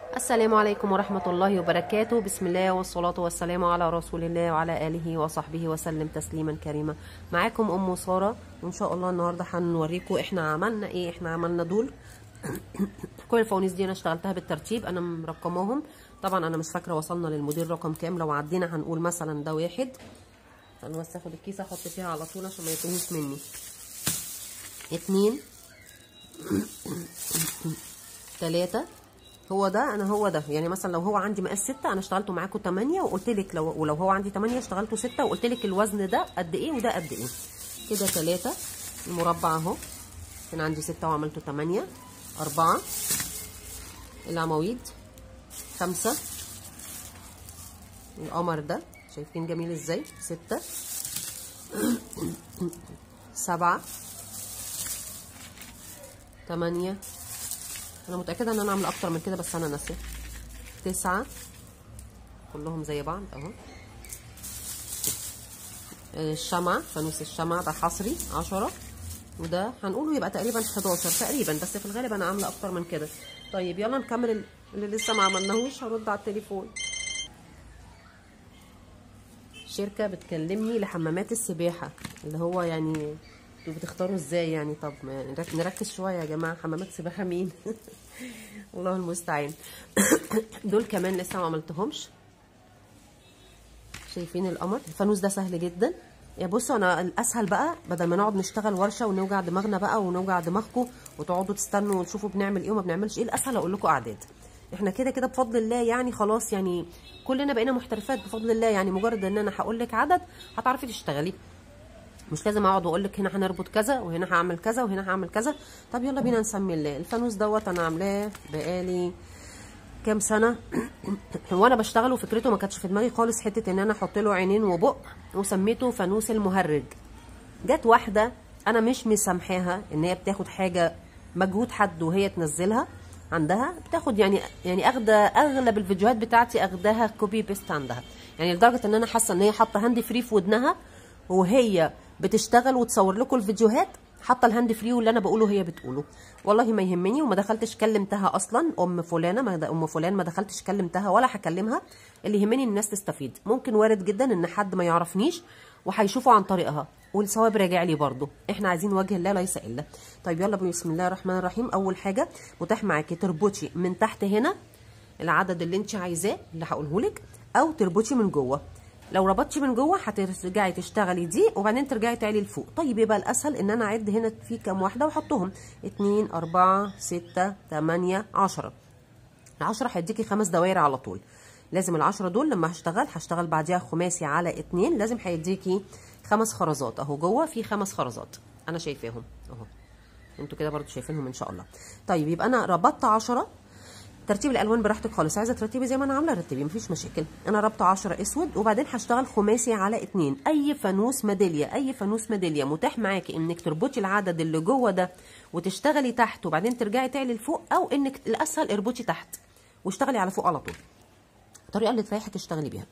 السلام عليكم ورحمة الله وبركاته بسم الله والصلاة والسلام على رسول الله وعلى آله وصحبه وسلم تسليما كريما معاكم أم سارة وإن شاء الله النهاردة هنوريكم إحنا عملنا إيه إحنا عملنا دول كل الفوانيس دي أنا اشتغلتها بالترتيب أنا مرقماهم طبعا أنا مش فاكرة وصلنا للمدير رقم كام لو عدينا هنقول مثلا ده واحد أنا بس آخد الكيسة أحط فيها على طول عشان ما يتوهوش مني اتنين تلاتة هو ده انا هو ده يعني مثلا لو هو عندي مقاس ستة انا اشتغلته معاكم تمانية وقلت لك لو ولو هو عندي تمانية اشتغلته ستة وقلت لك الوزن ده قد ايه وده قد ايه كده تلاتة المربع اهو كان عندي ستة وعملته تمانية أربعة العواميد خمسة القمر ده شايفين جميل ازاي ستة سبعة تمانية انا متاكده ان انا عامله اكتر من كده بس انا ناسيه تسعة كلهم زي بعض اهو الشمع فانوس الشمع ده حصري عشرة وده هنقوله يبقى تقريبا 11 تقريبا بس في الغالب انا عامله اكتر من كده طيب يلا نكمل اللي لسه ما عملناهوش هرد على التليفون شركه بتكلمني لحمامات السباحه اللي هو يعني انتوا بتختاروا ازاي يعني طب ما نركز شويه يا جماعه حمامات سباحه مين الله المستعان دول كمان لسه ما عملتهمش شايفين القمر الفانوس ده سهل جدا يا بصوا انا الاسهل بقى بدل ما نقعد نشتغل ورشه ونوجع دماغنا بقى ونوجع دماغكم وتقعدوا تستنوا وتشوفوا بنعمل ايه وما بنعملش ايه الاسهل اقول لكم اعداد احنا كده كده بفضل الله يعني خلاص يعني كلنا بقينا محترفات بفضل الله يعني مجرد ان انا هقول لك عدد هتعرفي تشتغلي مش لازم اقعد واقول لك هنا هنربط كذا وهنا هعمل كذا وهنا هعمل كذا طب يلا بينا نسمي الله الفانوس دوت انا عاملاه بقالي كام سنه وانا بشتغل وفكرته ما كانتش في دماغي خالص حته ان انا احط له عينين وبق وسميته فانوس المهرج جت واحده انا مش مسامحاها ان هي بتاخد حاجه مجهود حد وهي تنزلها عندها بتاخد يعني يعني اخده اغلب الفيديوهات بتاعتي اخداها كوبي بيست عندها يعني لدرجه ان انا حاسه ان هي حاطه هاند فري في ودنها وهي بتشتغل وتصور لكم الفيديوهات حاطه الهاند فري واللي انا بقوله هي بتقوله والله ما يهمني وما دخلتش كلمتها اصلا ام فلانه ما ام فلان ما دخلتش كلمتها ولا هكلمها اللي يهمني ان الناس تستفيد ممكن وارد جدا ان حد ما يعرفنيش وهيشوفوا عن طريقها والثواب راجع لي برضه احنا عايزين وجه الله ليس الا طيب يلا بسم الله الرحمن الرحيم اول حاجه متاح معاكي تربطي من تحت هنا العدد اللي انت عايزاه اللي هقوله لك او تربطي من جوه لو ربطتي من جوه هترجعي تشتغلي دي وبعدين ترجعي تعلي لفوق طيب يبقى الاسهل ان انا اعد هنا في كام واحده واحطهم 2 4 6 8 10 ال10 هيديكي خمس دوائر على طول لازم العشرة دول لما هشتغل هشتغل بعديها خماسي على اتنين لازم هيديكي خمس خرزات اهو جوه في خمس خرزات انا شايفاهم اهو انتوا كده برضو شايفينهم ان شاء الله طيب يبقى انا ربطت عشرة ترتيب الالوان براحتك خالص عايزه ترتبي زي ما انا عامله رتبي مفيش مشاكل انا رابطه 10 اسود وبعدين هشتغل خماسي على اتنين اي فانوس ميداليه اي فانوس ميداليه متاح معاكي انك تربطي العدد اللي جوه ده وتشتغلي تحت وبعدين ترجعي تعلي لفوق او انك الاسهل اربطي تحت واشتغلي على فوق على طول الطريقه اللي تريحك اشتغلي بيها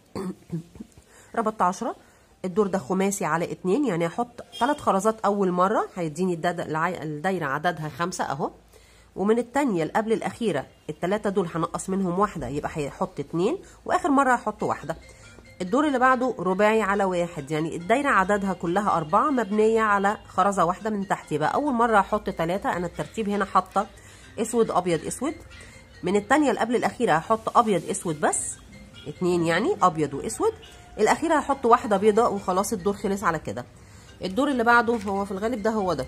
ربطت 10 الدور ده خماسي على اتنين يعني هحط ثلاث خرزات اول مره هيديني الدايره عددها خمسة اهو ومن التانية اللي قبل الأخيرة التلاتة دول هنقص منهم واحدة يبقى هيحط اتنين وآخر مرة هحط واحدة الدور اللي بعده رباعي على واحد يعني الدايرة عددها كلها أربعة مبنية على خرزة واحدة من تحت يبقى أول مرة هحط تلاتة أنا الترتيب هنا حاطة أسود أبيض أسود من التانية اللي قبل الأخيرة هحط أبيض أسود بس اتنين يعني أبيض وأسود الأخيرة هحط واحدة بيضاء وخلاص الدور خلص على كده الدور اللي بعده هو في الغالب ده هو ده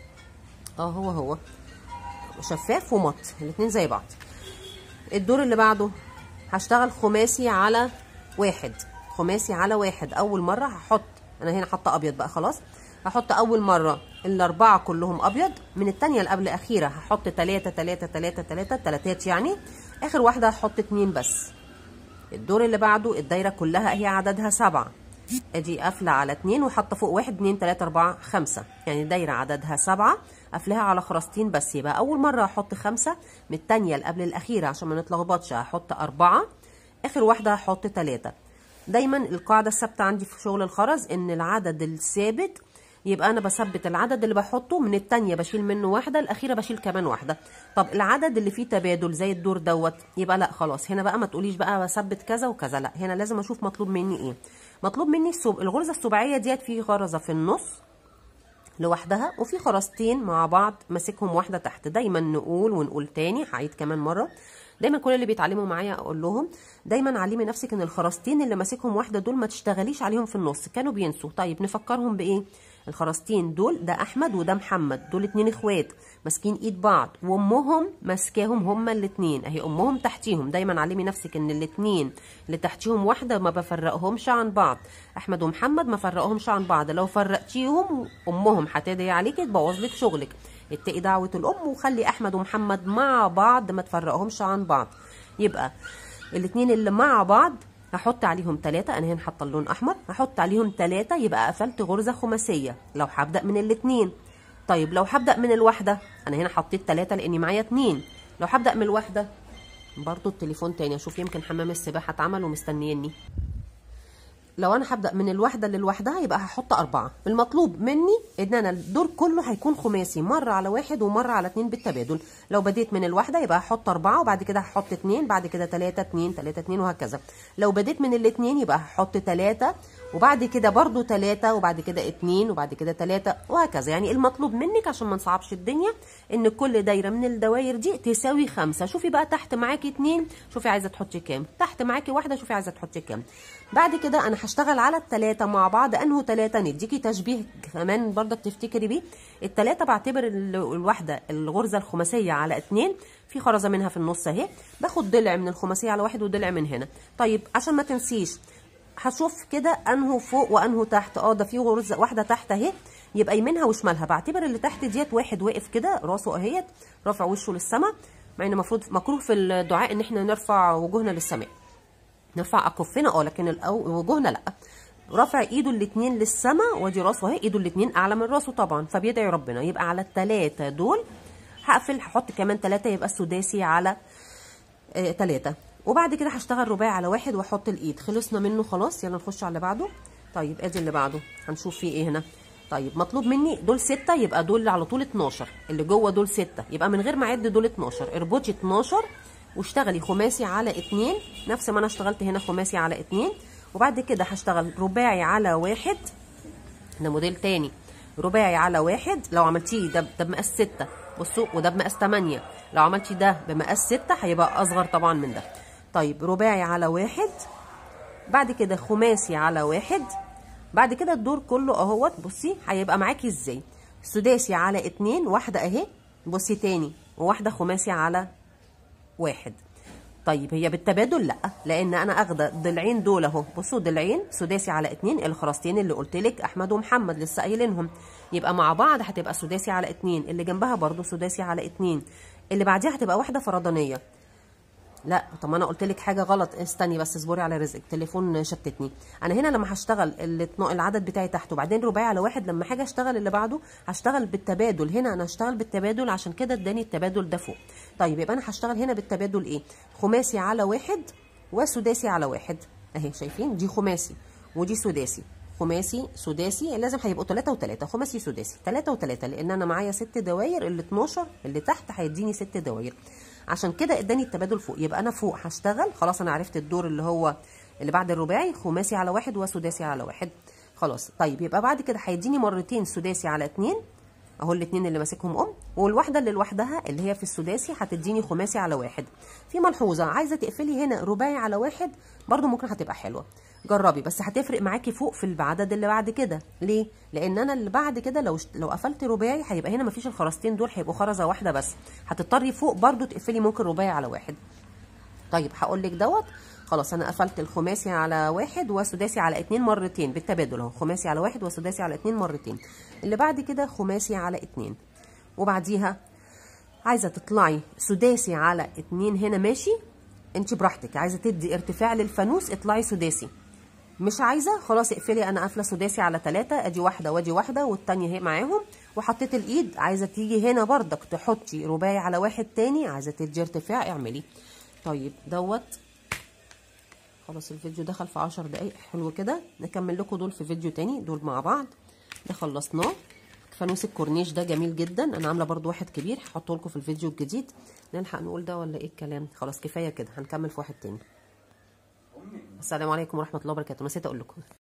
اه هو هو شفاف ومط الاتنين زي بعض الدور اللي بعده هشتغل خماسي على واحد خماسي على واحد اول مره هحط انا هنا حاطه ابيض بقى خلاص هحط اول مره الاربعه كلهم ابيض من التانية اللي قبل الاخيره هحط تلاتة تلاتة تلاتة تلاتة تلاتات يعني اخر واحده هحط اتنين بس الدور اللي بعده الدايره كلها هي عددها سبعة ادي قافله على اتنين وحاطه فوق واحد اتنين تلاته اربعه خمسه يعني الدايره عددها سبعه قافلاها على خرزتين بس يبقى اول مره هحط خمسه من التانيه اللي قبل الاخيره عشان ما نتلخبطش هحط اربعه اخر واحده هحط تلاته دايما القاعده الثابته عندي في شغل الخرز ان العدد الثابت يبقى انا بثبت العدد اللي بحطه من التانية بشيل منه واحده الاخيره بشيل كمان واحده طب العدد اللي فيه تبادل زي الدور دوت يبقى لا خلاص هنا بقى ما تقوليش بقى بثبت كذا وكذا لا هنا لازم اشوف مطلوب مني ايه مطلوب مني السب... الغرزه السباعيه ديت في غرزه في النص لوحدها وفي خرزتين مع بعض ماسكهم واحده تحت دايما نقول ونقول تاني هعيد كمان مره دايما كل اللي بيتعلموا معايا اقول لهم دايما علمي نفسك ان الخرزتين اللي ماسكهم واحده دول ما تشتغليش عليهم في النص كانوا بينسوا طيب نفكرهم بايه الخرزتين دول ده احمد وده محمد دول اتنين اخوات ماسكين ايد بعض وامهم ماسكاهم هما الاتنين اهي امهم تحتيهم دايما علمي نفسك ان الاتنين اللي تحتيهم واحده ما بفرقهمش عن بعض احمد ومحمد ما فرقهمش عن بعض لو فرقتيهم امهم هتدعي عليكي تبوظ لك شغلك اتقي دعوه الام وخلي احمد ومحمد مع بعض ما تفرقهمش عن بعض يبقى الاتنين اللي مع بعض هحط عليهم ثلاثة أنا هنا حاطة اللون أحمر هحط عليهم ثلاثة يبقى قفلت غرزة خماسية لو هبدأ من الاتنين طيب لو هبدأ من الواحدة أنا هنا حطيت ثلاثة لأني معايا اتنين لو هبدأ من الواحدة برضو التليفون تاني أشوف يمكن حمام السباحة اتعمل ومستنيني لو انا هبدا من الواحده للوحدها يبقى هحط اربعه المطلوب مني ان انا الدور كله هيكون خماسي مره على واحد ومره على اتنين بالتبادل لو بديت من الواحده يبقى هحط اربعه وبعد كده هحط اتنين بعد كده تلاته اتنين تلاته اتنين وهكذا لو بديت من الاتنين يبقى هحط تلاته وبعد كده برضو تلاته وبعد كده اتنين وبعد كده تلاته وهكذا يعني المطلوب منك عشان ما نصعبش الدنيا ان كل دايره من الدواير دي تساوي خمسه شوفي بقى تحت معاكي اتنين شوفي عايزه تحطي كام تحت معاكي واحده شوفي عايزه تحطي كام بعد كده انا هشتغل على التلاتة مع بعض انه تلاتة نديكي تشبيه كمان برضك تفتكري بيه التلاتة بعتبر الواحدة الغرزة الخماسية على اتنين في خرزة منها في النص اهي باخد ضلع من الخماسية على واحد وضلع من هنا طيب عشان ما تنسيش هشوف كده انه فوق وانه تحت اه ده في غرزة واحدة تحت اهي يبقى يمينها وشمالها بعتبر اللي تحت ديت واحد واقف كده راسه اهيت رافع وشه للسماء مع ان المفروض مكروه في الدعاء ان احنا نرفع وجوهنا للسماء نرفع اكفنا اه لكن وجوهنا لا رافع ايده الاثنين للسماء وادي راسه اهي ايده الاثنين اعلى من راسه طبعا فبيدعي ربنا يبقى على الثلاثه دول هقفل هحط كمان ثلاثه يبقى السداسي على ثلاثه وبعد كده هشتغل رباعي على واحد واحط الايد خلصنا منه خلاص يلا نخش على اللي بعده طيب ادي اللي بعده هنشوف فيه ايه هنا طيب مطلوب مني دول ستة يبقى دول على طول 12 اللي جوه دول ستة يبقى من غير ما اعد دول 12 اربطي 12 واشتغلي خماسي على اتنين نفس ما انا اشتغلت هنا خماسي على اتنين وبعد كده هشتغل رباعي على واحد ده موديل تاني رباعي على واحد لو عملتيه ده ده بمقاس ستة بصوا وده بمقاس تمانية لو عملتي ده بمقاس ستة هيبقى اصغر طبعا من ده طيب رباعي على واحد بعد كده خماسي على واحد بعد كده الدور كله اهوت بصي هيبقى معاكي ازاي سداسي على اتنين واحدة اهي بصي تاني وواحدة خماسي على واحد طيب هي بالتبادل لا لان انا اخده الضلعين دول اهو بصوا ضلعين سداسي على اتنين الخراستين اللي قلت لك احمد ومحمد لسه قايلينهم يبقى مع بعض هتبقى سداسي على اتنين اللي جنبها برضو سداسي على اتنين اللي بعديها هتبقى واحده فردانيه لا طب انا قلت لك حاجه غلط استني بس اصبري على رزقك تليفون شتتني انا هنا لما هشتغل العدد بتاعي تحت وبعدين رباعي على واحد لما حاجه اشتغل اللي بعده هشتغل بالتبادل هنا انا هشتغل بالتبادل عشان كده اداني التبادل ده فوق طيب يبقى انا هشتغل هنا بالتبادل ايه خماسي على واحد وسداسي على واحد اهي شايفين دي خماسي ودي سداسي خماسي سداسي لازم هيبقوا 3 و3 خماسي سداسي 3 و3 لان انا معايا ست دواير ال 12 اللي تحت هيديني ست دواير عشان كده اداني التبادل فوق يبقى انا فوق هشتغل خلاص انا عرفت الدور اللي هو اللي بعد الرباعي خماسي على واحد وسداسي على واحد خلاص طيب يبقى بعد كده هيديني مرتين سداسي على اتنين اهو الاثنين اللي ماسكهم ام والواحده اللي لوحدها اللي هي في السداسي هتديني خماسي على واحد في ملحوظه عايزه تقفلي هنا رباعي على واحد برده ممكن هتبقى حلوه جربي بس هتفرق معاكي فوق في العدد اللي بعد كده ليه لان انا اللي بعد كده لو لو قفلت رباعي هيبقى هنا مفيش الخرزتين دول هيبقوا خرزه واحده بس هتضطري فوق برده تقفلي ممكن رباعي على واحد طيب هقول لك دوت خلاص انا قفلت الخماسي على واحد وسداسي على اتنين مرتين بالتبادل اهو خماسي على واحد وسداسي على اتنين مرتين اللي بعد كده خماسي على اتنين وبعديها عايزه تطلعي سداسي على اتنين هنا ماشي انت براحتك عايزه تدي ارتفاع للفانوس اطلعي سداسي مش عايزه خلاص اقفلي انا قافله سداسي على ثلاثة ادي واحده وادي واحده والتانية اهي معاهم وحطيت الايد عايزه تيجي هنا بردك تحطي رباعي على واحد تاني عايزه تدي ارتفاع اعملي طيب دوت خلاص الفيديو دخل في 10 دقايق حلو كده نكمل لكم دول في فيديو تاني دول مع بعض ده خلصناه فانوس الكورنيش ده جميل جدا انا عامله برضو واحد كبير هحطه لكم في الفيديو الجديد نلحق نقول ده ولا ايه الكلام خلاص كفايه كده هنكمل في واحد تاني السلام عليكم ورحمه الله وبركاته نسيت اقول لكم